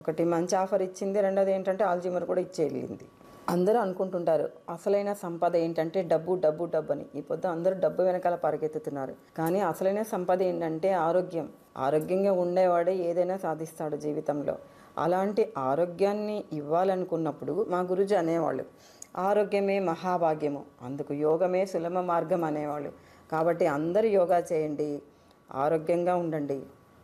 ఒకటి మంచి ఆఫర్ ఇచ్చింది రెండోది ఏంటంటే ఆల్జీమర్ కూడా ఇచ్చేళ్ళింది అందరూ అనుకుంటుంటారు అసలైన సంపద ఏంటంటే డబ్బు డబ్బు డబ్బు అని ఈ పొద్దు అందరూ డబ్బు వెనకాల పరిగెత్తుతున్నారు కానీ అసలైన సంపద ఏంటంటే ఆరోగ్యం ఆరోగ్యంగా ఉండేవాడే ఏదైనా సాధిస్తాడు జీవితంలో అలాంటి ఆరోగ్యాన్ని ఇవ్వాలనుకున్నప్పుడు మా గురుజీ అనేవాళ్ళు ఆరోగ్యమే మహాభాగ్యము అందుకు యోగమే సులభ మార్గం అనేవాళ్ళు కాబట్టి అందరూ యోగా చేయండి ఆరోగ్యంగా ఉండండి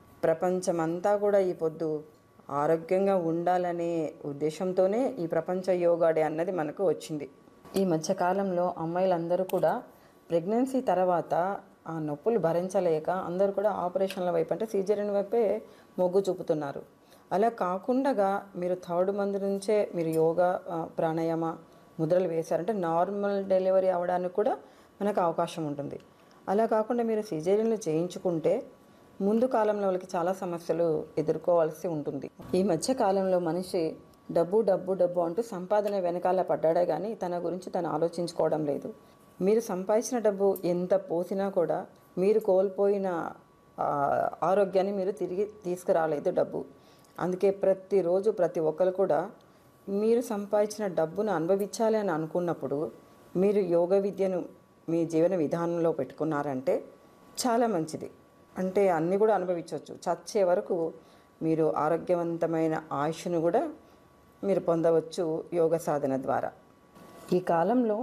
ప్రపంచమంతా కూడా ఈ పొద్దు ఆరోగ్యంగా ఉండాలనే ఉద్దేశంతోనే ఈ ప్రపంచ యోగా డే అన్నది మనకు వచ్చింది ఈ మధ్యకాలంలో అమ్మాయిలందరూ కూడా ప్రెగ్నెన్సీ తర్వాత ఆ నొప్పులు భరించలేక అందరూ కూడా ఆపరేషన్ల వైపు అంటే సీజరియన్ వైపే మొగ్గు చూపుతున్నారు అలా కాకుండా మీరు థర్డ్ మంత్ నుంచే మీరు యోగా ఆ, ప్రాణాయామ ముద్రలు వేశారంటే నార్మల్ డెలివరీ అవ్వడానికి కూడా మనకు అవకాశం ఉంటుంది అలా కాకుండా మీరు సిజేరియన్లు చేయించుకుంటే ముందు కాలంలో వాళ్ళకి చాలా సమస్యలు ఎదుర్కోవాల్సి ఉంటుంది ఈ మధ్య కాలంలో మనిషి డబ్బు డబ్బు డబ్బు అంటూ సంపాదన వెనకాల పడ్డాడే కానీ తన గురించి తను ఆలోచించుకోవడం లేదు మీరు సంపాదించిన డబ్బు ఎంత పోసినా కూడా మీరు కోల్పోయిన ఆ, ఆరోగ్యాన్ని మీరు తిరిగి తీసుకురాలేదు డబ్బు అందుకే ప్రతిరోజు ప్రతి ఒక్కరు కూడా మీరు సంపాదించిన డబ్బును అనుభవించాలి అని అనుకున్నప్పుడు మీరు యోగ విద్యను మీ జీవన విధానంలో పెట్టుకున్నారంటే చాలా మంచిది అంటే అన్నీ కూడా అనుభవించవచ్చు చచ్చే వరకు మీరు ఆరోగ్యవంతమైన ఆయుష్ను కూడా మీరు పొందవచ్చు యోగ సాధన ద్వారా ఈ కాలంలో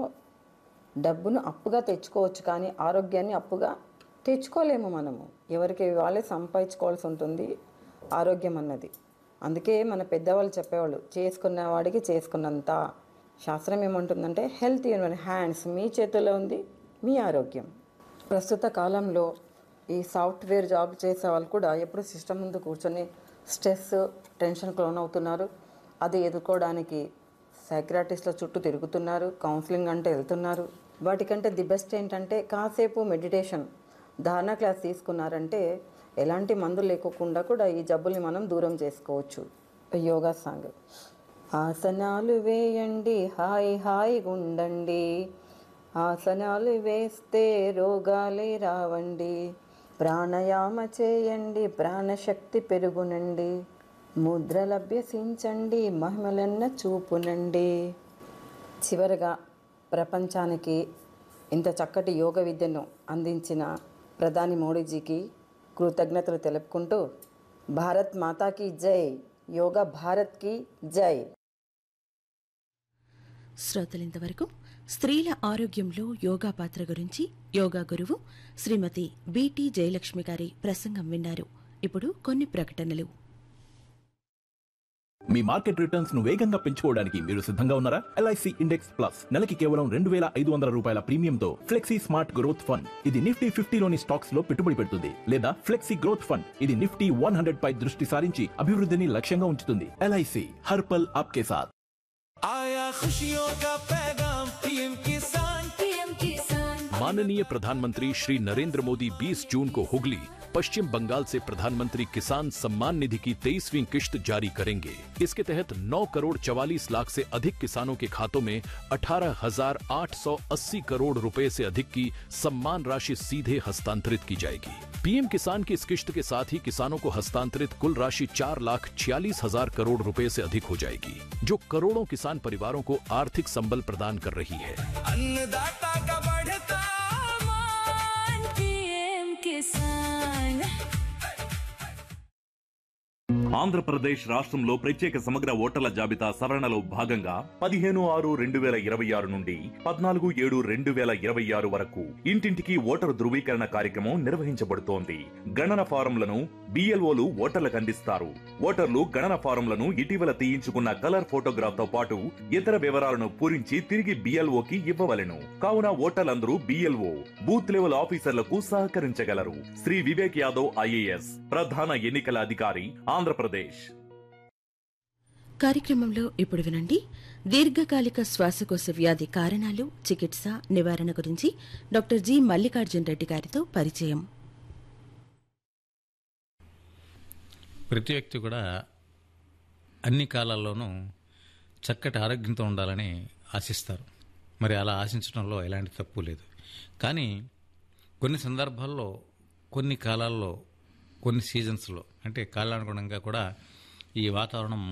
డబ్బును అప్పుగా తెచ్చుకోవచ్చు కానీ ఆరోగ్యాన్ని అప్పుగా తెచ్చుకోలేము మనము ఎవరికి వాళ్ళే సంపాదించుకోవాల్సి ఉంటుంది ఆరోగ్యం అన్నది అందుకే మన పెద్దవాళ్ళు చెప్పేవాళ్ళు చేసుకున్న వాడికి చేసుకున్నంత శాస్త్రం ఏమంటుందంటే హెల్త్ యూన్ హ్యాండ్స్ మీ చేతుల్లో ఉంది మీ ఆరోగ్యం ప్రస్తుత కాలంలో ఈ సాఫ్ట్వేర్ జాబ్ చేసే వాళ్ళు కూడా ఎప్పుడు సిస్టమ్ ముందు కూర్చొని స్ట్రెస్ టెన్షన్కి లోన్ అవుతున్నారు అది ఎదుర్కోవడానికి సైక్రాటిస్ట్ల చుట్టూ తిరుగుతున్నారు కౌన్సిలింగ్ అంటే వెళ్తున్నారు వాటికంటే ది బెస్ట్ ఏంటంటే కాసేపు మెడిటేషన్ ధారణ క్లాస్ తీసుకున్నారంటే ఎలాంటి మందులు లేకోకుండా కూడా ఈ జబ్బుల్ని మనం దూరం చేసుకోవచ్చు యోగా సాంగ్ ఆసనాలు వేయండి హాయ్ హాయ్ ఉండండి ఆసనాలు వేస్తే రోగాలే రావండి ప్రాణాయామ చేయండి ప్రాణశక్తి పెరుగునండి ముద్రలు అభ్యసించండి మహిమలన్న చూపునండి చివరగా ప్రపంచానికి ఇంత చక్కటి యోగ విద్యను అందించిన ప్రధాని మోడీజీకి కృతజ్ఞతలు తెలుపుకుంటూ భారత్ మాతాకి జై యోగా భారత్కి జై శ్రోతలింతవరకు స్త్రీల ఆరోగ్యంలో యోగా పాత్ర గురించి యోగా గురువు శ్రీమతి బిటి జయలక్ష్మి గారి ప్రసంగం విన్నారు ఇప్పుడు కొన్ని ప్రకటనలు మీ మార్కెట్ రిటర్న్స్ ను వేగంగా పెంచుకోవడానికి మీరు సిద్ధంగా ఉన్నారా ఎల్ఐసి ఇండెక్స్ ప్లస్ నెలకి కేవలం రెండు వేల ఐదు వందల రూపాయల ప్రీమియంతో ఫ్లెక్సీ స్మార్ట్ గ్రోత్ ఫండ్ ఇది నిఫ్టీ ఫిఫ్టీలోని స్టాక్స్ లో పెట్టుబడి పెడుతుంది లేదా ఫ్లెక్సీ గ్రోత్ ఫండ్ ఇది నిఫ్టీ వన్ హండ్రెడ్ పై దృష్టి సారించి అభివృద్ధిని లక్ష్యంగా ఉంచుతుంది ఎల్ఐసి హర్పల్ ఆప్కే సాథ్ आया खुशियों का पैगाम पीएम किसान पीएम किसान माननीय प्रधानमंत्री श्री नरेंद्र मोदी 20 जून को हुगली पश्चिम बंगाल से प्रधानमंत्री किसान सम्मान निधि की तेईसवीं किश्त जारी करेंगे इसके तहत 9 करोड़ चवालीस लाख से अधिक किसानों के खातों में 18,880 करोड़ रुपए से अधिक की सम्मान राशि सीधे हस्तांतरित की जाएगी पीएम किसान की इस किश्त के साथ ही किसानों को हस्तांतरित कुल राशि चार लाख छियालीस हजार करोड़ रुपए से अधिक हो जाएगी जो करोड़ों किसान परिवारों को आर्थिक संबल प्रदान कर रही है अन्नदाता का बढ़ता मान पीएम किसान ఆంధ్రప్రదేశ్ రాష్ట్రంలో ప్రత్యేక సమగ్ర ఓటర్ల జాబితా సవరణలో భాగంగా పదిహేను ఆరు రెండు వేల ఇరవై ఆరు నుండి పద్నాలుగు ఏడు రెండు వేల ఇరవై ఆరు వరకు ఇంటింటికి ఓటరు ధృవీకరణ కార్యక్రమం నిర్వహించబడుతోంది గణన ఫారంలను బిఎల్ఓలు ఓటర్లకు అందిస్తారు ఓటర్లు గణన ఫారంలను ఇటీవల తీయించుకున్న కలర్ ఫోటోగ్రాఫ్ తో పాటు ఇతర వివరాలను పూరించి తిరిగి బిఎల్ఓకి ఇవ్వవలెను కావున ఓటర్లందరూ బిఎల్ఓ బూత్ లెవెల్ ఆఫీసర్లకు సహకరించగలరు శ్రీ వివేక్ యాదవ్ ఐఏఎస్ ప్రధాన ఎన్నికల అధికారి ఆంధ్రప్రదేశ్ కార్యక్రమంలో ఇప్పుడు వినండి దీర్ఘకాలిక శ్వాసకోశ వ్యాధి కారణాలు చికిత్స నివారణ గురించి డాక్టర్ జి మల్లికార్జున్ రెడ్డి గారితో పరిచయం ప్రతి వ్యక్తి కూడా అన్ని కాలాల్లోనూ చక్కటి ఆరోగ్యంతో ఉండాలని ఆశిస్తారు మరి అలా ఆశించడంలో ఎలాంటి తప్పు లేదు కానీ కొన్ని సందర్భాల్లో కొన్ని కాలాల్లో కొన్ని సీజన్స్లో అంటే కాలానుగుణంగా కూడా ఈ వాతావరణం